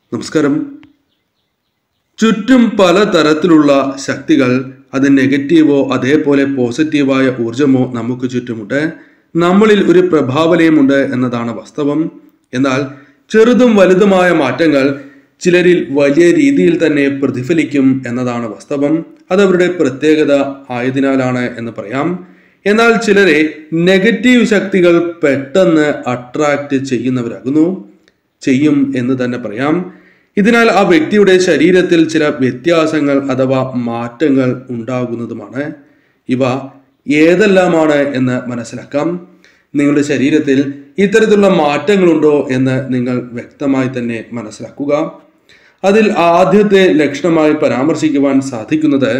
നമസ്കാരം ചുറ്റും പലതരത്തിലുള്ള ശക്തികൾ അത് നെഗറ്റീവോ അതേപോലെ പോസിറ്റീവായ ഊർജമോ നമുക്ക് ചുറ്റുമുണ്ട് നമ്മളിൽ ഒരു പ്രഭാവലയമുണ്ട് എന്നതാണ് വാസ്തവം എന്നാൽ ചെറുതും വലുതുമായ മാറ്റങ്ങൾ ചിലരിൽ വലിയ രീതിയിൽ തന്നെ പ്രതിഫലിക്കും എന്നതാണ് വാസ്തവം അത് അവരുടെ പ്രത്യേകത ആയതിനാലാണ് എന്ന് പറയാം എന്നാൽ ചിലരെ നെഗറ്റീവ് ശക്തികൾ പെട്ടെന്ന് അട്രാക്റ്റ് ചെയ്യുന്നവരാകുന്നു ചെയ്യും എന്ന് തന്നെ പറയാം ഇതിനാൽ ആ വ്യക്തിയുടെ ശരീരത്തിൽ ചില വ്യത്യാസങ്ങൾ അഥവാ മാറ്റങ്ങൾ ഉണ്ടാകുന്നതുമാണ് ഇവ ഏതെല്ലാമാണ് എന്ന് മനസ്സിലാക്കാം നിങ്ങളുടെ ശരീരത്തിൽ ഇത്തരത്തിലുള്ള മാറ്റങ്ങളുണ്ടോ എന്ന് നിങ്ങൾ വ്യക്തമായി തന്നെ മനസ്സിലാക്കുക അതിൽ ആദ്യത്തെ ലക്ഷണമായി പരാമർശിക്കുവാൻ സാധിക്കുന്നത്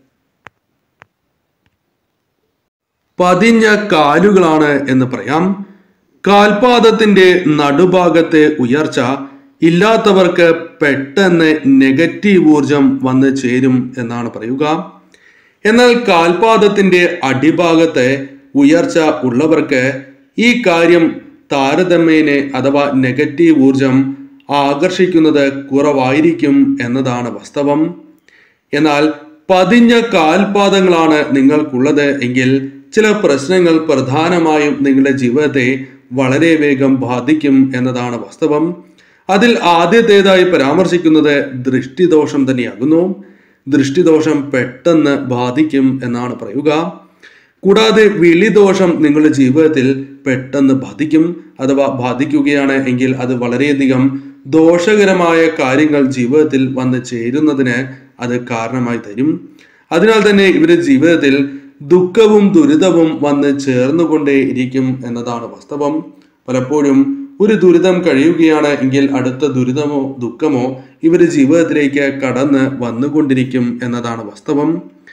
പതിഞ്ഞ കാലുകളാണ് എന്ന് പറയാം കാൽപാദത്തിന്റെ നടുഭാഗത്തെ ഉയർച്ച ഇല്ലാത്തവർക്ക് പെട്ടെന്ന് നെഗറ്റീവ് ഊർജം വന്ന് ചേരും എന്നാണ് പറയുക എന്നാൽ കാൽപാദത്തിന്റെ അടിഭാഗത്തെ ഉയർച്ച ഉള്ളവർക്ക് ഈ കാര്യം താരതമ്യേന അഥവാ നെഗറ്റീവ് ഊർജം ആകർഷിക്കുന്നത് കുറവായിരിക്കും എന്നതാണ് വാസ്തവം എന്നാൽ പതിഞ്ഞ കാൽപാദങ്ങളാണ് നിങ്ങൾക്കുള്ളത് എങ്കിൽ ചില പ്രശ്നങ്ങൾ പ്രധാനമായും നിങ്ങളുടെ ജീവിതത്തെ വളരെ വേഗം ബാധിക്കും എന്നതാണ് വാസ്തവം അതിൽ ആദ്യത്തേതായി പരാമർശിക്കുന്നത് ദൃഷ്ടിദോഷം തന്നെയാകുന്നു ദൃഷ്ടിദോഷം പെട്ടെന്ന് ബാധിക്കും എന്നാണ് പറയുക കൂടാതെ വിളിദോഷം നിങ്ങളുടെ ജീവിതത്തിൽ പെട്ടെന്ന് ബാധിക്കും അഥവാ ബാധിക്കുകയാണ് എങ്കിൽ അത് വളരെയധികം ദോഷകരമായ കാര്യങ്ങൾ ജീവിതത്തിൽ വന്ന് ചേരുന്നതിന് അത് കാരണമായി തരും അതിനാൽ തന്നെ ഇവരുടെ ജീവിതത്തിൽ ദുഃഖവും ദുരിതവും വന്ന് ചേർന്നുകൊണ്ടേ ഇരിക്കും എന്നതാണ് വാസ്തവം പലപ്പോഴും ഒരു ദുരിതം കഴിയുകയാണ് എങ്കിൽ അടുത്ത ദുരിതമോ ദുഃഖമോ ഇവരുടെ ജീവിതത്തിലേക്ക് കടന്ന് വന്നുകൊണ്ടിരിക്കും എന്നതാണ് വാസ്തവം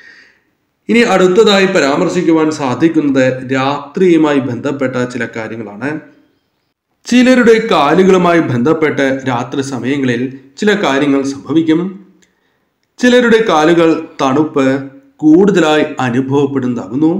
ഇനി അടുത്തതായി പരാമർശിക്കുവാൻ സാധിക്കുന്നത് രാത്രിയുമായി ബന്ധപ്പെട്ട ചില കാര്യങ്ങളാണ് ചിലരുടെ കാലുകളുമായി ബന്ധപ്പെട്ട് രാത്രി സമയങ്ങളിൽ ചില കാര്യങ്ങൾ സംഭവിക്കും ചിലരുടെ കാലുകൾ തണുപ്പ് കൂടുതലായി അനുഭവപ്പെടുന്നതാകുന്നു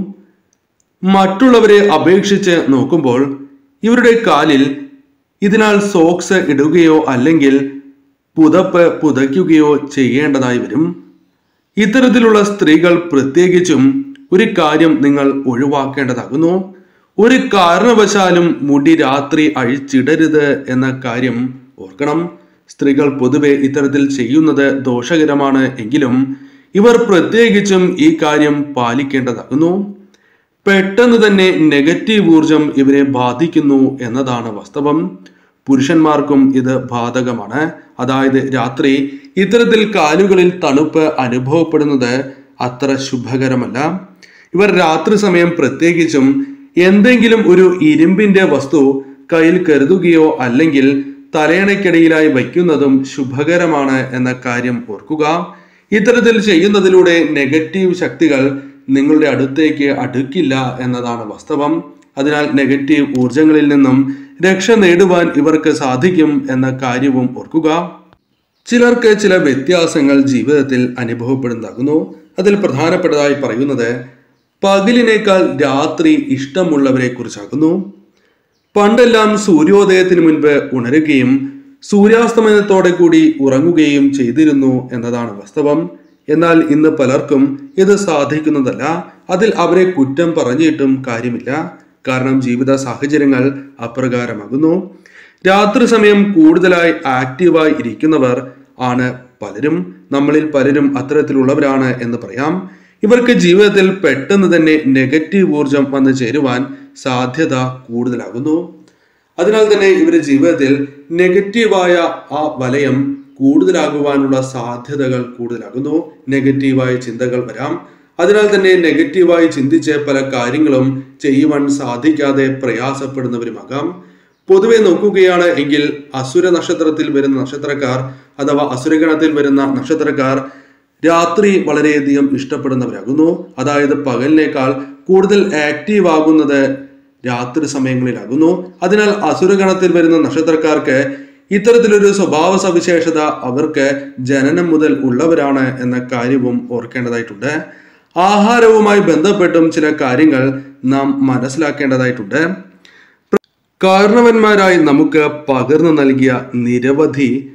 മറ്റുള്ളവരെ അപേക്ഷിച്ച് നോക്കുമ്പോൾ ഇവരുടെ കാലിൽ ഇതിനാൽ സോക്സ് ഇടുകയോ അല്ലെങ്കിൽ പുതപ്പ് പുതയ്ക്കുകയോ ചെയ്യേണ്ടതായി വരും ഇത്തരത്തിലുള്ള സ്ത്രീകൾ പ്രത്യേകിച്ചും ഒരു കാര്യം നിങ്ങൾ ഒഴിവാക്കേണ്ടതാകുന്നു ഒരു കാരണവശാലും മുടി രാത്രി അഴിച്ചിടരുത് എന്ന കാര്യം ഓർക്കണം സ്ത്രീകൾ പൊതുവെ ഇത്തരത്തിൽ ചെയ്യുന്നത് ദോഷകരമാണ് എങ്കിലും ഇവർ പ്രത്യേകിച്ചും ഈ കാര്യം പാലിക്കേണ്ടതാകുന്നു പെട്ടെന്ന് തന്നെ നെഗറ്റീവ് ഊർജം ഇവരെ ബാധിക്കുന്നു എന്നതാണ് വാസ്തവം പുരുഷന്മാർക്കും ഇത് ബാധകമാണ് അതായത് രാത്രി ഇത്തരത്തിൽ കാലുകളിൽ തണുപ്പ് അനുഭവപ്പെടുന്നത് അത്ര ശുഭകരമല്ല ഇവർ രാത്രി സമയം പ്രത്യേകിച്ചും എന്തെങ്കിലും ഒരു ഇരുമ്പിന്റെ വസ്തു കയ്യിൽ കരുതുകയോ അല്ലെങ്കിൽ തലയണയ്ക്കിടയിലായി വയ്ക്കുന്നതും ശുഭകരമാണ് എന്ന കാര്യം ഓർക്കുക ഇത്തരത്തിൽ ചെയ്യുന്നതിലൂടെ നെഗറ്റീവ് ശക്തികൾ നിങ്ങളുടെ അടുത്തേക്ക് അടുക്കില്ല എന്നതാണ് വാസ്തവം അതിനാൽ നെഗറ്റീവ് ഊർജങ്ങളിൽ നിന്നും രക്ഷ നേടുവാൻ ഇവർക്ക് സാധിക്കും എന്ന കാര്യവും ഓർക്കുക ചിലർക്ക് ചില വ്യത്യാസങ്ങൾ ജീവിതത്തിൽ അനുഭവപ്പെടുന്നതാകുന്നു അതിൽ പ്രധാനപ്പെട്ടതായി പറയുന്നത് പകലിനേക്കാൾ രാത്രി ഇഷ്ടമുള്ളവരെ കുറിച്ചാകുന്നു പണ്ടെല്ലാം സൂര്യോദയത്തിന് മുൻപ് ഉണരുകയും സൂര്യാസ്തമനത്തോടെ കൂടി ഉറങ്ങുകയും ചെയ്തിരുന്നു എന്നതാണ് വാസ്തവം എന്നാൽ ഇന്ന് പലർക്കും ഇത് സാധിക്കുന്നതല്ല അതിൽ അവരെ കുറ്റം പറഞ്ഞിട്ടും കാര്യമില്ല കാരണം ജീവിത സാഹചര്യങ്ങൾ അപ്രകാരമാകുന്നു രാത്രി സമയം കൂടുതലായി ആക്റ്റീവായി ഇരിക്കുന്നവർ ആണ് പലരും നമ്മളിൽ പലരും അത്തരത്തിലുള്ളവരാണ് എന്ന് പറയാം ഇവർക്ക് ജീവിതത്തിൽ പെട്ടെന്ന് തന്നെ നെഗറ്റീവ് ഊർജം വന്നു ചേരുവാൻ സാധ്യത കൂടുതലാകുന്നു അതിനാൽ തന്നെ ഇവരുടെ ജീവിതത്തിൽ നെഗറ്റീവായ ആ വലയം കൂടുതലാകുവാനുള്ള സാധ്യതകൾ കൂടുതലാകുന്നു നെഗറ്റീവായ ചിന്തകൾ വരാം അതിനാൽ തന്നെ നെഗറ്റീവായി ചിന്തിച്ച് പല കാര്യങ്ങളും ചെയ്യുവാൻ സാധിക്കാതെ പ്രയാസപ്പെടുന്നവരുമാകാം പൊതുവെ നോക്കുകയാണ് എങ്കിൽ അസുര നക്ഷത്രത്തിൽ വരുന്ന നക്ഷത്രക്കാർ അഥവാ അസുരഗണത്തിൽ വരുന്ന നക്ഷത്രക്കാർ രാത്രി വളരെയധികം ഇഷ്ടപ്പെടുന്നവരാകുന്നു അതായത് പകലിനേക്കാൾ കൂടുതൽ ആക്റ്റീവ് ആകുന്നത് രാത്രി സമയങ്ങളിലാകുന്നു അതിനാൽ അസുരഗണത്തിൽ വരുന്ന നക്ഷത്രക്കാർക്ക് ഇത്തരത്തിലൊരു സ്വഭാവ സവിശേഷത അവർക്ക് ജനനം മുതൽ ഉള്ളവരാണ് എന്ന കാര്യവും ഓർക്കേണ്ടതായിട്ടുണ്ട് ആഹാരവുമായി ബന്ധപ്പെട്ടും ചില കാര്യങ്ങൾ നാം മനസ്സിലാക്കേണ്ടതായിട്ടുണ്ട് കാരണവന്മാരായി നമുക്ക് പകർന്നു നൽകിയ നിരവധി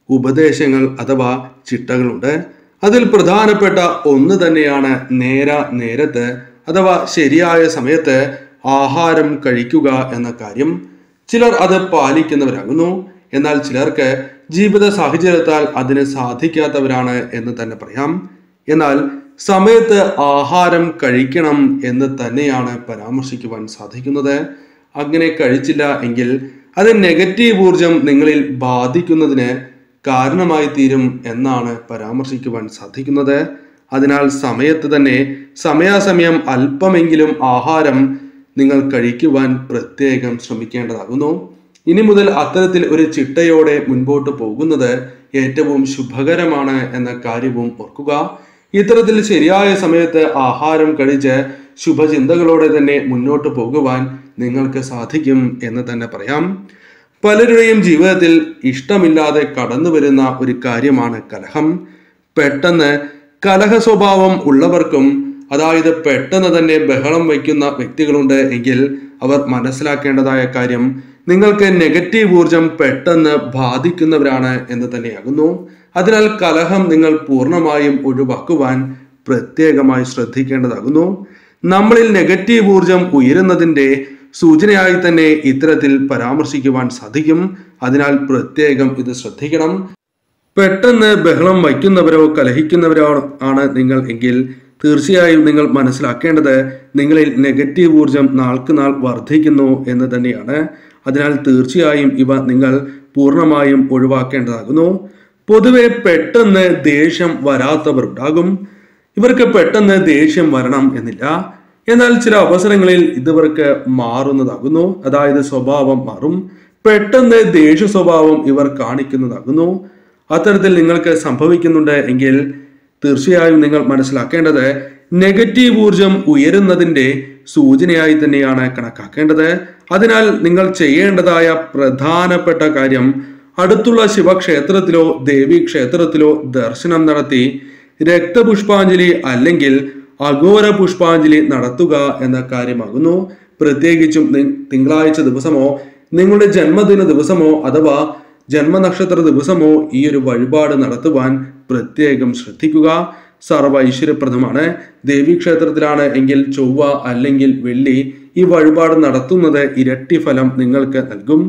ഉപദേശങ്ങൾ അഥവാ ചിട്ടകളുണ്ട് അതിൽ പ്രധാനപ്പെട്ട ഒന്ന് തന്നെയാണ് നേര നേരത്ത് അഥവാ ശരിയായ സമയത്ത് ആഹാരം കഴിക്കുക എന്ന കാര്യം ചിലർ അത് പാലിക്കുന്നവരാകുന്നു എന്നാൽ ചിലർക്ക് ജീവിത സാഹചര്യത്താൽ അതിന് സാധിക്കാത്തവരാണ് എന്ന് തന്നെ പറയാം എന്നാൽ സമയത്ത് ആഹാരം കഴിക്കണം എന്ന് തന്നെയാണ് പരാമർശിക്കുവാൻ സാധിക്കുന്നത് അങ്ങനെ കഴിച്ചില്ല എങ്കിൽ അത് നെഗറ്റീവ് ഊർജം നിങ്ങളിൽ ബാധിക്കുന്നതിന് കാരണമായി തീരും എന്നാണ് പരാമർശിക്കുവാൻ സാധിക്കുന്നത് അതിനാൽ സമയത്ത് തന്നെ സമയാസമയം അല്പമെങ്കിലും ആഹാരം നിങ്ങൾ കഴിക്കുവാൻ പ്രത്യേകം ശ്രമിക്കേണ്ടതാകുന്നു ഇനി മുതൽ അത്തരത്തിൽ ഒരു ചിട്ടയോടെ മുൻപോട്ട് പോകുന്നത് ഏറ്റവും ശുഭകരമാണ് എന്ന കാര്യവും ഓർക്കുക ഇത്തരത്തിൽ ശരിയായ സമയത്ത് ആഹാരം കഴിച്ച് ശുഭചിന്തകളോടെ തന്നെ മുന്നോട്ട് പോകുവാൻ നിങ്ങൾക്ക് സാധിക്കും എന്ന് തന്നെ പറയാം പലരുടെയും ജീവിതത്തിൽ ഇഷ്ടമില്ലാതെ കടന്നു വരുന്ന ഒരു കാര്യമാണ് കലഹം പെട്ടെന്ന് കലഹ സ്വഭാവം ഉള്ളവർക്കും അതായത് പെട്ടെന്ന് തന്നെ ബഹളം വയ്ക്കുന്ന വ്യക്തികളുണ്ട് എങ്കിൽ അവർ മനസ്സിലാക്കേണ്ടതായ കാര്യം നിങ്ങൾക്ക് നെഗറ്റീവ് ഊർജം പെട്ടെന്ന് ബാധിക്കുന്നവരാണ് എന്ന് തന്നെയാകുന്നു അതിനാൽ കലഹം നിങ്ങൾ പൂർണ്ണമായും ഒഴിവാക്കുവാൻ പ്രത്യേകമായി ശ്രദ്ധിക്കേണ്ടതാകുന്നു നമ്മളിൽ നെഗറ്റീവ് ഊർജം ഉയരുന്നതിന്റെ സൂചനയായി തന്നെ ഇത്തരത്തിൽ പരാമർശിക്കുവാൻ സാധിക്കും അതിനാൽ പ്രത്യേകം ഇത് ശ്രദ്ധിക്കണം പെട്ടെന്ന് ബഹളം വയ്ക്കുന്നവരോ കലഹിക്കുന്നവരോ ആണ് നിങ്ങൾ എങ്കിൽ തീർച്ചയായും നിങ്ങൾ മനസ്സിലാക്കേണ്ടത് നിങ്ങളിൽ നെഗറ്റീവ് ഊർജം നാൾക്ക് നാൾ വർദ്ധിക്കുന്നു എന്ന് തന്നെയാണ് അതിനാൽ തീർച്ചയായും ഇവ നിങ്ങൾ പൂർണ്ണമായും ഒഴിവാക്കേണ്ടതാകുന്നു പൊതുവെ പെട്ടെന്ന് ദേഷ്യം വരാത്തവർ ഉണ്ടാകും ഇവർക്ക് പെട്ടെന്ന് ദേഷ്യം വരണം എന്നില്ല എന്നാൽ ചില അവസരങ്ങളിൽ ഇതവർക്ക് മാറുന്നതാകുന്നു അതായത് സ്വഭാവം മാറും പെട്ടെന്ന് ദേഷ്യ സ്വഭാവം ഇവർ കാണിക്കുന്നതാകുന്നു അത്തരത്തിൽ നിങ്ങൾക്ക് സംഭവിക്കുന്നുണ്ട് എങ്കിൽ തീർച്ചയായും നിങ്ങൾ മനസ്സിലാക്കേണ്ടത് നെഗറ്റീവ് ഊർജം ഉയരുന്നതിന്റെ സൂചനയായി തന്നെയാണ് കണക്കാക്കേണ്ടത് അതിനാൽ നിങ്ങൾ ചെയ്യേണ്ടതായ പ്രധാനപ്പെട്ട കാര്യം അടുത്തുള്ള ശിവക്ഷേത്രത്തിലോ ദേവീ ക്ഷേത്രത്തിലോ ദർശനം നടത്തി രക്തപുഷ്പാഞ്ജലി അല്ലെങ്കിൽ അഘോര പുഷ്പാഞ്ജലി നടത്തുക എന്ന കാര്യമാകുന്നു പ്രത്യേകിച്ചും നി- തിങ്കളാഴ്ച ദിവസമോ നിങ്ങളുടെ ജന്മദിന ദിവസമോ അഥവാ ജന്മനക്ഷത്ര ദിവസമോ ഈ ഒരു വഴിപാട് നടത്തുവാൻ പ്രത്യേകം ശ്രദ്ധിക്കുക സർവ ഐശ്വര്യപ്രദമാണ് ദേവീക്ഷേത്രത്തിലാണ് എങ്കിൽ ചൊവ്വ അല്ലെങ്കിൽ വെള്ളി ഈ വഴിപാട് നടത്തുന്നത് ഇരട്ടി ഫലം നിങ്ങൾക്ക് നൽകും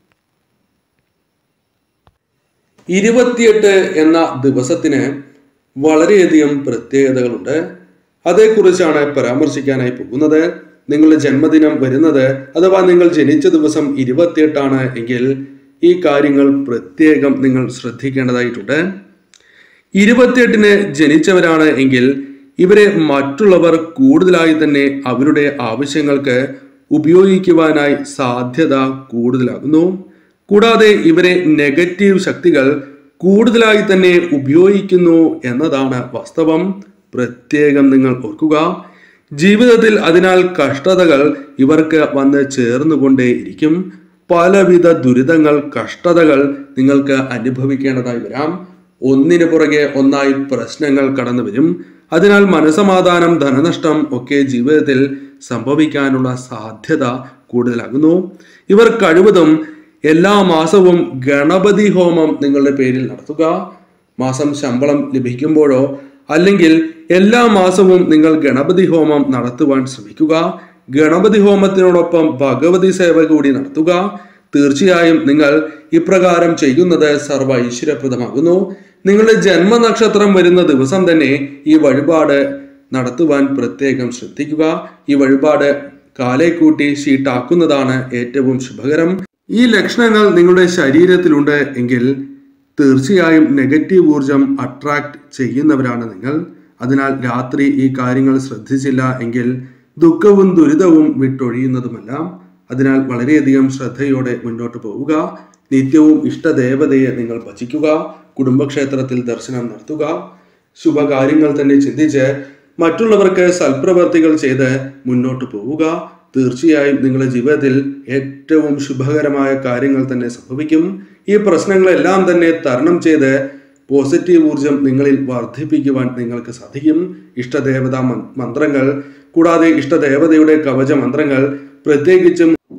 ഇരുപത്തിയെട്ട് എന്ന ദിവസത്തിന് വളരെയധികം പ്രത്യേകതകളുണ്ട് അതേക്കുറിച്ചാണ് പരാമർശിക്കാനായി പോകുന്നത് നിങ്ങളുടെ ജന്മദിനം വരുന്നത് അഥവാ നിങ്ങൾ ജനിച്ച ദിവസം ഇരുപത്തിയെട്ടാണ് എങ്കിൽ ഈ കാര്യങ്ങൾ പ്രത്യേകം നിങ്ങൾ ശ്രദ്ധിക്കേണ്ടതായിട്ടുണ്ട് ഇരുപത്തിയെട്ടിന് ജനിച്ചവരാണ് എങ്കിൽ ഇവരെ മറ്റുള്ളവർ കൂടുതലായി തന്നെ അവരുടെ ആവശ്യങ്ങൾക്ക് ഉപയോഗിക്കുവാനായി സാധ്യത കൂടുതലാകുന്നു കൂടാതെ ഇവരെ നെഗറ്റീവ് ശക്തികൾ കൂടുതലായി തന്നെ ഉപയോഗിക്കുന്നു എന്നതാണ് വാസ്തവം പ്രത്യേകം നിങ്ങൾ ഓർക്കുക ജീവിതത്തിൽ അതിനാൽ കഷ്ടതകൾ ഇവർക്ക് വന്ന് ചേർന്നുകൊണ്ടേയിരിക്കും പലവിധ ദുരിതങ്ങൾ കഷ്ടതകൾ നിങ്ങൾക്ക് അനുഭവിക്കേണ്ടതായി വരാം ഒന്നിനു പുറകെ ഒന്നായി പ്രശ്നങ്ങൾ കടന്നു വരും അതിനാൽ മനസമാധാനം ധനനഷ്ടം ഒക്കെ ജീവിതത്തിൽ സംഭവിക്കാനുള്ള സാധ്യത കൂടുതലാകുന്നു ഇവർ കഴിവതും എല്ലാ മാസവും ഗണപതി ഹോമം നിങ്ങളുടെ പേരിൽ നടത്തുക മാസം ശമ്പളം ലഭിക്കുമ്പോഴോ അല്ലെങ്കിൽ എല്ലാ മാസവും നിങ്ങൾ ഗണപതി ഹോമം നടത്തുവാൻ ശ്രമിക്കുക ഗണപതി ഹോമത്തിനോടൊപ്പം ഭഗവതി സേവ കൂടി നടത്തുക തീർച്ചയായും നിങ്ങൾ ഇപ്രകാരം ചെയ്യുന്നത് സർവ ഐശ്വര്യപ്രദമാകുന്നു നിങ്ങളുടെ ജന്മനക്ഷത്രം വരുന്ന ദിവസം തന്നെ ഈ വഴിപാട് നടത്തുവാൻ പ്രത്യേകം ശ്രദ്ധിക്കുക ഈ വഴിപാട് കാലേ കൂട്ടി ഷീട്ടാക്കുന്നതാണ് ഏറ്റവും ശുഭകരം ഈ ലക്ഷണങ്ങൾ നിങ്ങളുടെ ശരീരത്തിലുണ്ട് എങ്കിൽ തീർച്ചയായും നെഗറ്റീവ് ഊർജം അട്രാക്ട് ചെയ്യുന്നവരാണ് നിങ്ങൾ അതിനാൽ രാത്രി ഈ കാര്യങ്ങൾ ശ്രദ്ധിച്ചില്ല എങ്കിൽ ദുഃഖവും ദുരിതവും വിട്ടൊഴിയുന്നതുമല്ല അതിനാൽ വളരെയധികം ശ്രദ്ധയോടെ മുന്നോട്ട് പോവുക നിത്യവും ഇഷ്ടദേവതയെ നിങ്ങൾ ഭജിക്കുക കുടുംബക്ഷേത്രത്തിൽ ദർശനം നടത്തുക ശുഭകാര്യങ്ങൾ തന്നെ ചിന്തിച്ച് മറ്റുള്ളവർക്ക് സൽപ്രവർത്തികൾ ചെയ്ത് മുന്നോട്ട് പോവുക തീർച്ചയായും നിങ്ങളുടെ ജീവിതത്തിൽ ഏറ്റവും ശുഭകരമായ കാര്യങ്ങൾ തന്നെ സംഭവിക്കും ഈ പ്രശ്നങ്ങളെല്ലാം തന്നെ തരണം ചെയ്ത് പോസിറ്റീവ് ഊർജം നിങ്ങളിൽ വർദ്ധിപ്പിക്കുവാൻ നിങ്ങൾക്ക് സാധിക്കും ഇഷ്ടദേവതാ മ- മന്ത്രങ്ങൾ കൂടാതെ ഇഷ്ടദേവതയുടെ കവച മന്ത്രങ്ങൾ പ്രത്യേകിച്ചും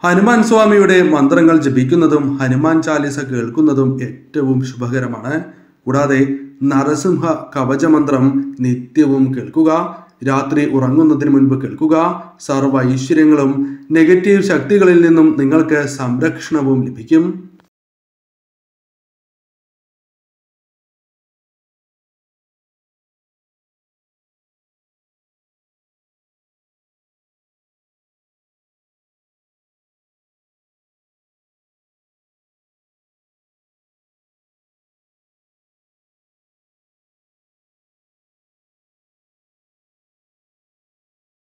ഹനുമാൻ സ്വാമിയുടെ മന്ത്രങ്ങൾ ജപിക്കുന്നതും ഹനുമാൻ ചാലിസ കേൾക്കുന്നതും ഏറ്റവും ശുഭകരമാണ് കൂടാതെ നരസിംഹ കവചമന്ത്രം നിത്യവും കേൾക്കുക രാത്രി ഉറങ്ങുന്നതിന് മുൻപ് കേൾക്കുക സർവ്വ ഐശ്വര്യങ്ങളും നെഗറ്റീവ് ശക്തികളിൽ നിന്നും നിങ്ങൾക്ക് സംരക്ഷണവും ലഭിക്കും